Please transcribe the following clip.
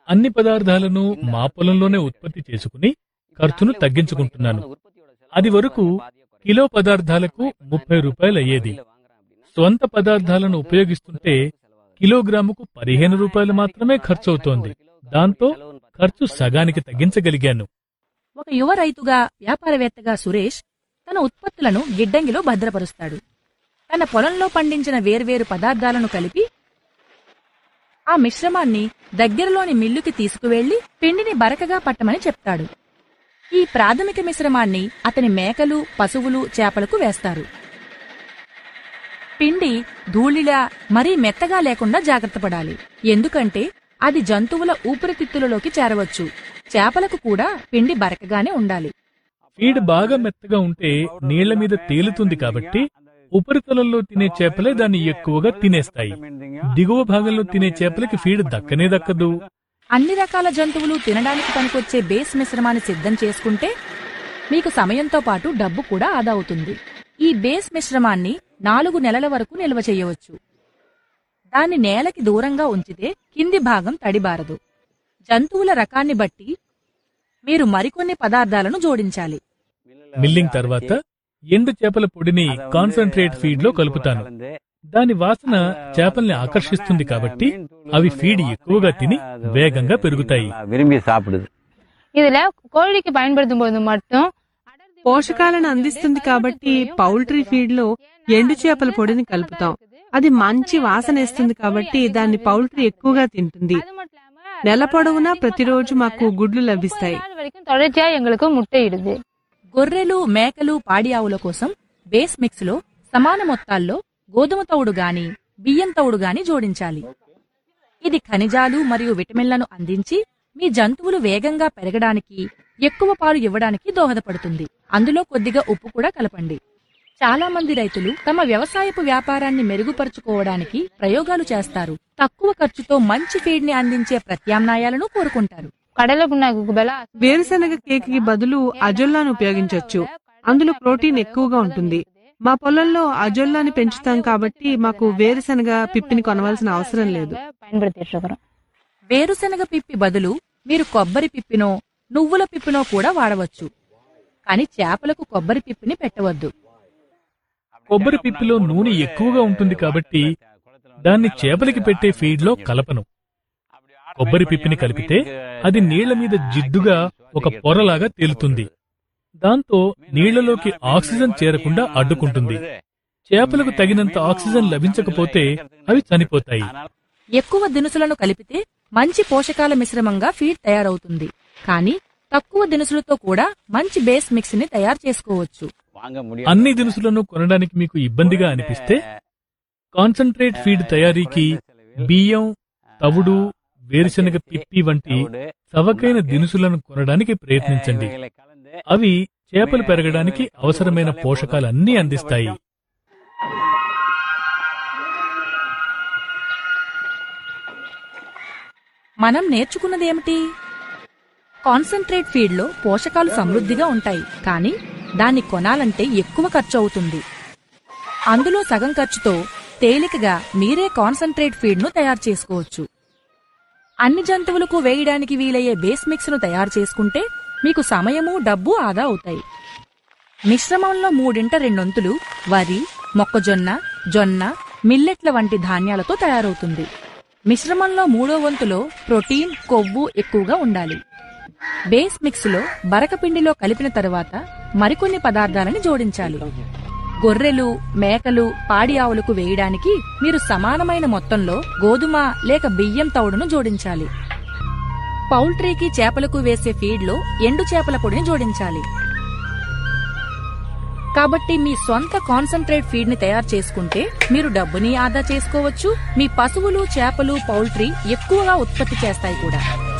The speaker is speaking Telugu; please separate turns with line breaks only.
అన్ని పదార్థాలను మా పొలంలోనే ఉత్పత్తి చేసుకుని ఖర్చును తగ్గించుకుంటున్నాను అది వరకు కిలో పదార్థాలకు ముప్పై రూపాయలు అయ్యేది స్వంత పదార్థాలను ఉపయోగిస్తుంటే కిలోగ్రాముకు పదిహేను రూపాయలు మాత్రమే ఖర్చవుతోంది దాంతో ఖర్చు సగానికి తగ్గించగలిగాను
ఒక యువ రైతుగా వ్యాపారవేత్తగా సురేష్ తన ఉత్పత్తులను గిడ్డంగిలో భద్రపరుస్తాడు తన పొలంలో పండించిన వేర్వేరు పదార్థాలను కలిపి ఆ మిశ్రమాన్ని దగ్గరలోని మిల్లుకి తీసుకువెళ్లి పిండిని బరకగా పట్టమని చెప్తాడు ఈ ప్రాథమిక మిశ్రమాన్ని అతని మేకలు పశువులు చేపలకు వేస్తారు పిండి ధూళిలా మరీ మెత్తగా లేకుండా జాగ్రత్త పడాలి ఎందుకంటే అది జంతువుల ఊపిరితిత్తులలోకి చేరవచ్చు చేపలకు కూడా పిండి బరకగానే ఉండాలి
ఫీడ్ బాగా మెత్తగా ఉంటే నీళ్ల మీద తేలుతుంది కాబట్టి ఉపరితలంలో తినే చేపలే దాన్ని ఎక్కువగా తినేస్తాయి దిగువ భాగంలో తినే చేపలకి ఫీడ్ దక్కనే దక్కదు
అన్ని రకాల జంతువులు తినడానికి పనికొచ్చే బేస్ మిశ్రమాన్ని సిద్ధం చేసుకుంటే మీకు సమయంతో పాటు డబ్బు కూడా ఆదా అవుతుంది ఈ బేస్ మిశ్రమాన్ని నాలుగు నెలల వరకు నిల్వ చేయవచ్చు దాన్ని నేలకి దూరంగా ఉంచితే కింది భాగం తడిబారదు జంతువుల రకాన్ని బట్టి మీరు మరికొన్ని పదార్థాలను జోడించాలి
మిల్లింగ్ తర్వాత ఎండు చేపల పొడిని కాన్సన్ట్రేట్ ఫీడ్ లో కలుపుతాను దాని వాసన చేపల్ని ఆకర్షిస్తుంది కాబట్టి అవి ఫీడ్ ఎక్కువగా తిని వేగంగా పెరుగుతాయి
விரும்பி சாப்பிடுது
இதுல கோழிக்கு பயன்படுத்தும் போது மட்டும் அடர்த்தி
పోషకాలను అందిస్తుంది కాబట్టి పౌల్ట్రీ ఫీడ్ లో ఎండు చేపల పొడిని కలుపుతాం అది మంచి వాసన ఇస్తుంది కాబట్టి దాన్ని పౌల్ట్రీ ఎక్కువగా తింటుంది
அது மட்டும் இல்லாம
నెల పొడవునా ప్రతిరోజు మాకు గుడ్లు లభిస్తాయి
நாள் வரைக்கும் தொடர்ச்சியா எங்களுக்கு முட்டையிடுது
గొర్రెలు మేకలు పాడి ఆవుల కోసం బేస్ మిక్స్ లో సమాన మొత్తాల్లో గోధుమ తౌడు గాని బియ్యం తౌడు గాని జోడించాలి ఇది ఖనిజాలు మరియు విటమిన్లను అందించి మీ జంతువులు వేగంగా పెరగడానికి ఎక్కువ పాలు ఇవ్వడానికి దోహదపడుతుంది అందులో కొద్దిగా ఉప్పు కూడా కలపండి చాలా మంది రైతులు తమ వ్యవసాయపు వ్యాపారాన్ని మెరుగుపరుచుకోవడానికి ప్రయోగాలు చేస్తారు తక్కువ ఖర్చుతో మంచి ఫీడ్ ని అందించే ప్రత్యామ్నాయాలను కోరుకుంటారు
கடலை புண்ணாக்குக்கு பல
వేరుశనగ కేక్ కి బదులు అజొల్లాను ఉపయోగించవచ్చు అందులో ప్రోటీన్ ఎక్కువగా ఉంటుంది మా పొలంలో అజొల్లాని పెంచుతాం కాబట్టి మాకు వేరుశనగ పిప్పిని కొనవలసిన అవసరం లేదు
பயன்படுத்திட்டு இருக்கிறோம்
వేరుశనగ పిప్పి బదులు మీరు కొబ్బరి పిప్పినో నువ్వుల పిప్పినో కూడా వాడవచ్చు కానీ చేపలకు కొబ్బరి పిప్పిని పెట్టవద్దు
కొబ్బరి పిప్పిలో నూనె ఎక్కువగా ఉంటుంది కాబట్టి దాన్ని చేపలకి పెట్టే ఫీడ్ లో కలపను కొబ్బరి పిప్పిని కలిపితే అది నీళ్ల మీద జిడ్డుగా ఒక పొరలాగా తేలుతుంది దాంతో నీళ్లలోకి ఆక్సిజన్ చేరకుండా అడ్డుకుంటుంది చేపలకు తగినంత ఆక్సిజన్ లభించకపోతే అవి చనిపోతాయి
ఎక్కువ దినుసులను కలిపితే మంచి పోషకాల మిశ్రమంగా ఫీడ్ తయారవుతుంది కానీ తక్కువ దినుసులతో కూడా మంచి బేస్ మిక్స్ ని తయారు చేసుకోవచ్చు
வாங்க முடியாது
అన్ని దినుసులను కొనడానికి మీకు ఇబ్బందిగా అనిపిస్తే కాన్సన్ట్రేట్ ఫీడ్ తయారీకి బియ్యం తవుడు వేరుశనగ పిప్పి వంటి చవకైన దినుసులను కొనడానికి ప్రయత్నించండి అవి చేపలు పెరగడానికి అవసరమైన పోషకాలన్నీ అందిస్తాయి
మనం నేర్చుకున్నది ఏమిటి కాన్సన్ట్రేట్ ఫీడ్ లో పోషకాలు సమృద్ధిగా ఉంటాయి కానీ దాన్ని కొనాలంటే ఎక్కువ ఖర్చు అవుతుంది అందులో సగం ఖర్చుతో తేలికగా మీరే కాన్సన్ట్రేట్ ఫీడ్ ను తయారు చేసుకోవచ్చు అన్ని జంతువులకు వేయడానికి వీలయ్యే బేస్ మిక్స్ ను తయారు చేసుకుంటే మీకు సమయము డబ్బు ఆదా అవుతాయి మిశ్రమంలో మూడింట రెండొంతులు వరి మొక్కజొన్న జొన్న మిల్లెట్ల వంటి ధాన్యాలతో తయారవుతుంది మిశ్రమంలో మూడో వంతులో ప్రోటీన్ కొవ్వు ఎక్కువగా ఉండాలి బేస్ మిక్స్ లో బరకపిండిలో కలిపిన తరువాత మరికొన్ని పదార్థాలని జోడించాలి గొర్రెలు మేకలు పాడి ఆవులకు వేయడానికి మీరు సమానమైన మొత్తంలో గోధుమ లేక బియ్యం తౌడును జోడించాలి పౌల్ట్రీకి చేపలకు వేసే ఫీడ్లో ఎండు చేపల పొడిని జోడించాలి కాబట్టి మీ సొంత కాన్సన్ట్రేట్ ఫీడ్ ని తయారు చేసుకుంటే మీరు డబ్బుని ఆదా చేసుకోవచ్చు మీ పశువులు చేపలు పౌల్ట్రీ ఎక్కువగా ఉత్పత్తి చేస్తాయి కూడా